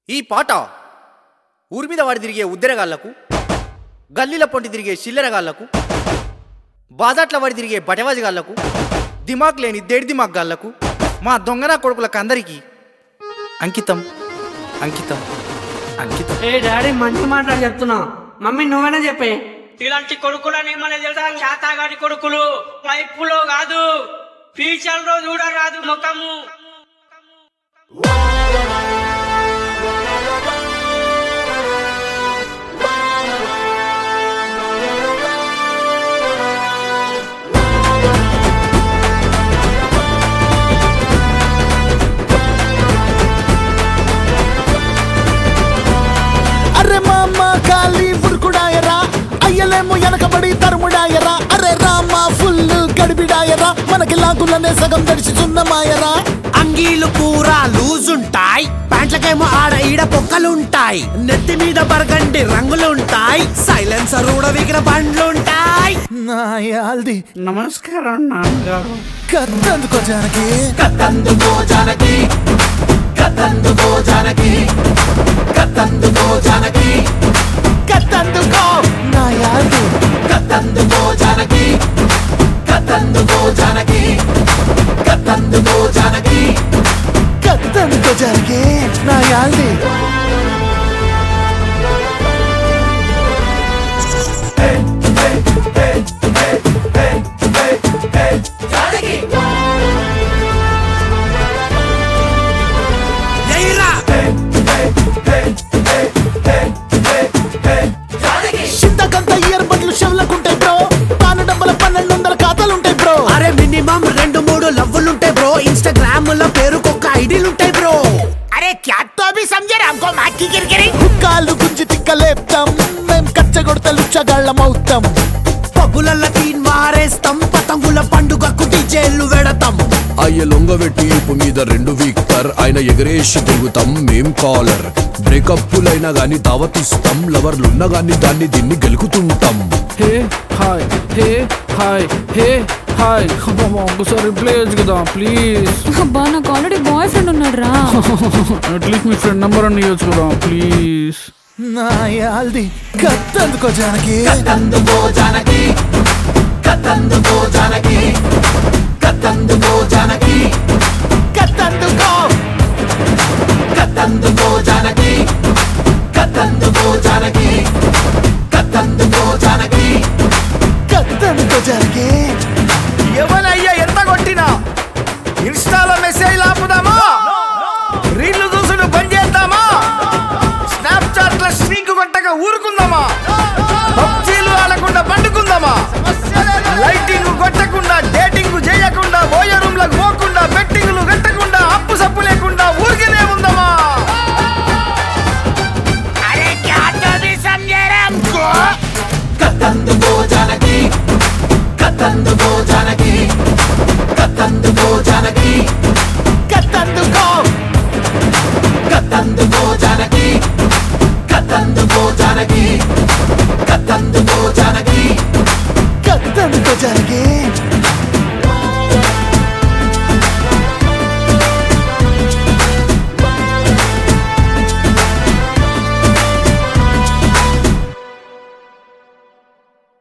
ఈ పాట ఊరి మీద వాడి తిరిగే ఉద్దెరగాళ్లకు గల్లీల పొంటి తిరిగే చిల్లరగాళ్లకు బాజాట్ల వాడి తిరిగే బటవాజిగాళ్లకు దిమాగ్ లేని దేడి దిమాగ్ గాళ్లకు మా దొంగన కొడుకులకు అందరికీ అంకితం అంకితం అంకితం ఏ డాడీ మంచి మాటలు చెప్తున్నా మమ్మీ నువ్వైనా చెప్పే ఇలాంటి కొడుకులని మన తెలుసా శాతాగాడి కొడుకులు లైఫ్లో కాదు ఫ్యూచర్ లో చూడరాదు ముఖము అరే మామ కాలి ఉరుకుడాయరా అయ్యలేమో వెనకబడి తరుముడాయరా అరే రామ ఫుల్ గడిబిడాయరా మనకి లాగులనే సగం దడిచిచున్నమాయరా అంగీలు పూరా లూజ్ ఉంటాయి ప్యాంట్లకేమో ఆడ ఈడ పొక్కలుంటాయి నెత్తి మీద బరగండి రంగులుంటాయి సైలెన్సర్ ఊడవిగిన బండ్లుంటాయి నాయాల్ది నమస్కారం నాన్నగారు కత్తందుకో జానకి కత్తందుకో జానకి కత్తందుకో జానకి కత్తందుకో జానకి కత్తందుకో నాయాల్ది కత్తందుకో జానకి కత్తందుకో జానకి కత్తందుకో జానకి కత్తందుకో జానకి నాయాల్ది ఎయిరా చింతకంత ఇయర్ బడ్లు చెవులకుంటాయి బ్రో తాను డబ్బల పన్నెండు వందల ఖాతాలుంటాయి బ్రో అరే మినిమం రెండు మూడు లవ్వులుంటాయి బ్రో ఇన్స్టాగ్రామ్ లో పేరుకొక ఐడీలుంటాయి బ్రో అరే క్యా తో అభి సమझे हमको మాకి గిరిగిరి కాళ్ళు గుంజి తిక్కలేపుతాం మేం కచ్చగొడత లుచ్చగాళ్ళమవుతాం పబ్బులల్ల తీన్ మారేస్తాం పతంగుల పండుగకు డీజేలు వెడతాం అయ్య లొంగబెట్టి ఇప్పు మీద రెండు వీక్టర్ ఆయన ఎగరేసి తిరుగుతాం మేం కాలర్ బ్రేకప్పులైనా గాని దావతిస్తాం లవర్లున్నా గాని దాన్ని దీన్ని గెలుకుతుంటాం hey hi hey hi hey hi అబ్బా ఒకసారి రిప్లై చేయొచ్చు కదా ప్లీజ్ అబ్బా నాకు ఆల్రెడీ బాయ్ ఫ్రెండ్ ఉన్నాడు రా అట్లీస్ట్ మీ ఫ్రెండ్ నెంబర్ అని ఇవ్వచ్చు కదా ప్లీజ్ నాయాల్ది కత్తందుకో జానకి కత్తందుకో జానకి కత్తందుకో జానకి కత్తందుకో జానకి కత్తందుకో కత్తందుకో జానకి కత్తందుకో జానకి కత్తందుకో జానకి కత్తందుకో జానకి ఎవనయ్యా ఎంత కొట్టినా ఇన్స్టాలో మెసేజ్ ఆపుదామా రీళ్లు చూసుడు బంద్ చేద్దామా స్నాప్చాట్ లో స్ట్రీక్ కొట్టక ఊరుకుందామా పబ్జీలు ఆడకుండా పండుకుందామా లైటింగ్ కొట్టకుండా డేటింగ్ చేయకుండా బోయ రూమ్ లకు పోకుండా బెట్టింగ్లు కట్టకుండా అప్పు సప్పు లేకుండా ఊరికేనే ఉందామా అరే క్యా తో అభి సమझे हमको కత్తందుకో జానకి కత్తందుకో జానకి కత్తందుకో జానకి కత్తందుకో కత్తందుకో జానకి కత్తందుకో జానకి కత్తందుకో జానకి కత్తందుకో జానకి